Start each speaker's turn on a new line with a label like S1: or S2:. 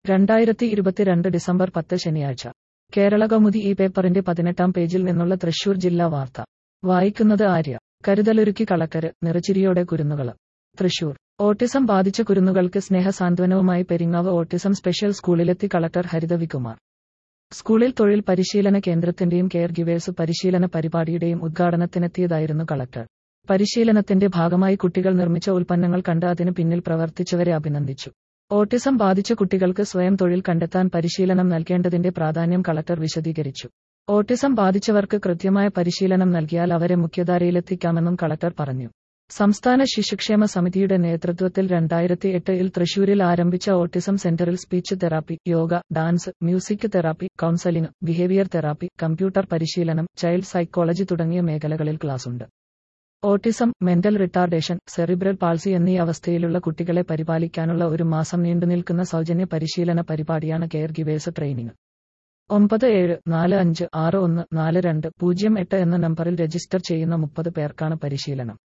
S1: രണ്ടായിരത്തി ഇരുപത്തിരണ്ട് ഡിസംബർ പത്ത് ശനിയാഴ്ച കേരള കൗമുദി ഈ പേപ്പറിന്റെ പതിനെട്ടാം പേജിൽ നിന്നുള്ള തൃശൂർ ജില്ലാ വാർത്ത വായിക്കുന്നത് ആര്യ കരുതലൊരുക്കി കളക്കര് നിറച്ചിരിയോടെ കുരുന്നുകള് തൃശൂർ ഓട്ടിസം ബാധിച്ച കുരുന്നുകൾക്ക് സ്നേഹസാന്ത്വനവുമായി പെരിങ്ങാവ് ഓട്ടിസം സ്പെഷ്യൽ സ്കൂളിലെത്തി കളക്ടർ ഹരിത വികുമാർ സ്കൂളിൽ തൊഴിൽ പരിശീലന കേന്ദ്രത്തിന്റെയും കെയർ ഗിവേഴ്സ് പരിശീലന പരിപാടിയുടെയും ഉദ്ഘാടനത്തിനെത്തിയതായിരുന്നു കളക്ടർ പരിശീലനത്തിന്റെ ഭാഗമായി കുട്ടികൾ നിർമ്മിച്ച ഉൽപ്പന്നങ്ങൾ കണ്ട് അതിന് പിന്നിൽ പ്രവർത്തിച്ചവരെ അഭിനന്ദിച്ചു ഓട്ടിസം ബാധിച്ച കുട്ടികൾക്ക് സ്വയം തൊഴിൽ കണ്ടെത്താൻ പരിശീലനം നൽകേണ്ടതിന്റെ പ്രാധാന്യം കളക്ടർ വിശദീകരിച്ചു ഓട്ടിസം ബാധിച്ചവർക്ക് കൃത്യമായ പരിശീലനം നൽകിയാൽ അവരെ മുഖ്യധാരയിലെത്തിക്കാമെന്നും കളക്ടർ പറഞ്ഞു സംസ്ഥാന ശിശുക്ഷേമ സമിതിയുടെ നേതൃത്വത്തിൽ രണ്ടായിരത്തി എട്ടിൽ തൃശൂരിൽ ആരംഭിച്ച ഓട്ടിസം സെന്ററിൽ speech therapy yoga dance music therapy counselling behaviour therapy computer പരിശീലനം ചൈൽഡ് സൈക്കോളജി തുടങ്ങിയ മേഖലകളിൽ ക്ലാസുണ്ട് autism mental retardation cerebral palsy എന്നീ അവസ്ഥയിലുള്ള കുട്ടികളെ പരിപാലിക്കാനുള്ള ഒരു മാസം നീണ്ടുനിൽക്കുന്ന സൗജന്യ പരിശീലന പരിപാടിയാണ് കെയർ ഗിവേഴ്സ് ട്രെയിനിങ് ഒമ്പത് ഏഴ് നാല് അഞ്ച് ആറ് ഒന്ന് നാല് രണ്ട് പൂജ്യം എട്ട് എന്ന നമ്പറിൽ രജിസ്റ്റർ ചെയ്യുന്ന മുപ്പത് പേർക്കാണ് പരിശീലനം